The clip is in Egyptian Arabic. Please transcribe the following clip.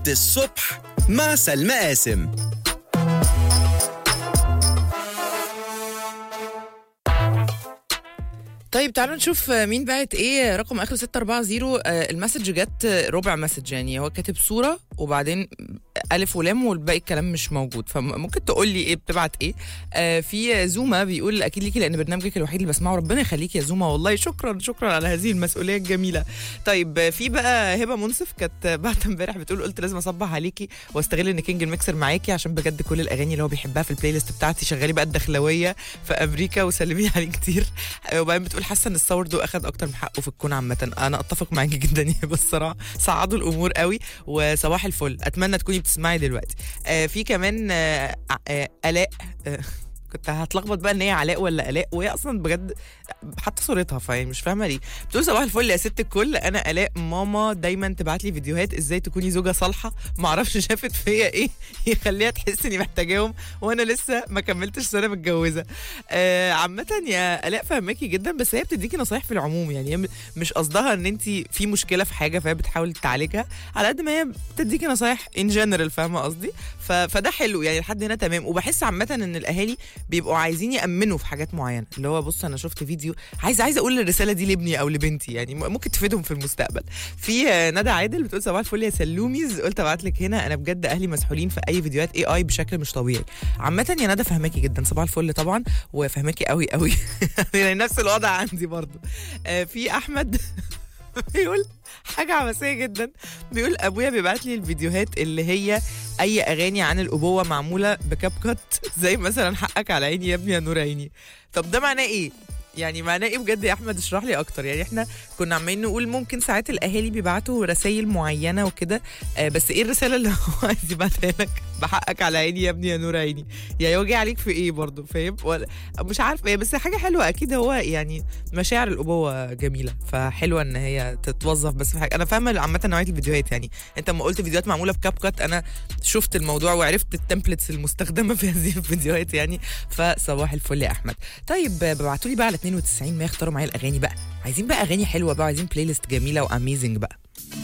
الصبح مع سلمى قاسم طيب تعالوا نشوف مين بعت ايه رقم اخر 640 آه، المسج جت ربع مسج يعني هو كاتب صوره وبعدين الف ولام والباقي الكلام مش موجود فممكن تقول لي ايه بتبعت ايه آه في زوما بيقول اكيد ليكي لان برنامجك الوحيد اللي بسمعه ربنا يخليك يا زوما والله شكرا شكرا على هذه المسؤوليه الجميله طيب آه، في بقى هبه منصف كانت بعت امبارح بتقول قلت لازم اصبح عليكي واستغل ان كينج الميكسر معاكي عشان بجد كل الاغاني اللي هو بيحبها في البلاي ليست بتاعتي شغالي بقى الدخلويه في امريكا وسلمي عليه كتير آه، وبعدين بتقول حاسه ان السورد اخد اكتر من حقه في الكون عامه انا اتفق معاكي جدا يا هبه الصراحه صعدوا الامور قوي وصباح الفل اتمنى تكوني بتسمعي دلوقتي آه في كمان آه آه الاء آه كنت هتلخبط بقى ان هي علاء ولا الاء وهي اصلا بجد حتى صورتها فاهم مش فاهمه ليه بتقول صباح الفل يا ست الكل انا الاء ماما دايما تبعت لي فيديوهات ازاي تكوني زوجه صالحه ما اعرفش شافت فيا ايه يخليها تحس اني محتاجاهم وانا لسه ما كملتش سنه متجوزه آه عامه يا الاء فهماكي جدا بس هي بتديكي نصايح في العموم يعني هي م- مش قصدها ان انت في مشكله في حاجه فهي بتحاول تعالجها على قد ما هي بتديكي نصايح ان جنرال فاهمه قصدي ف... فده حلو يعني لحد هنا تمام وبحس عامه ان الاهالي بيبقوا عايزين يامنوا في حاجات معينه اللي هو بص انا شفت فيديو عايز عايز اقول الرساله دي لابني او لبنتي يعني م- ممكن تفيدهم في المستقبل في آه، ندى عادل بتقول صباح الفل يا سلوميز قلت ابعت لك هنا انا بجد اهلي مسحولين في اي فيديوهات اي اي بشكل مش طبيعي عامه يا ندى فهماكي جدا صباح الفل طبعا وفهماكي قوي قوي يعني نفس الوضع عندي برضو آه، في احمد بيقول حاجة عبثية جدا بيقول أبويا بيبعت لي الفيديوهات اللي هي أي أغاني عن الأبوة معمولة بكاب كات زي مثلا حقك على عيني يا ابني يا نور عيني طب ده معناه إيه؟ يعني معناه ايه بجد يا احمد اشرح لي اكتر يعني احنا كنا عمالين نقول ممكن ساعات الاهالي بيبعتوا رسائل معينه وكده آه بس ايه الرساله اللي هو عايز يبعتها لك بحقك على عيني يا ابني يا نور عيني يعني يوجع عليك في ايه برضه فاهم ولا مش عارفه هي بس حاجه حلوه اكيد هو يعني مشاعر الابوه جميله فحلوه ان هي تتوظف بس في حاجه انا فاهمه عامه نوعيه الفيديوهات يعني انت لما قلت فيديوهات معموله بكاب كات انا شفت الموضوع وعرفت التمبلتس المستخدمه في هذه الفيديوهات يعني فصباح الفل يا احمد طيب ابعتوا لي بقى على 92 ما يختاروا معايا الاغاني بقى عايزين بقى اغاني حلوه بقى عايزين بلاي ليست جميله واميزنج بقى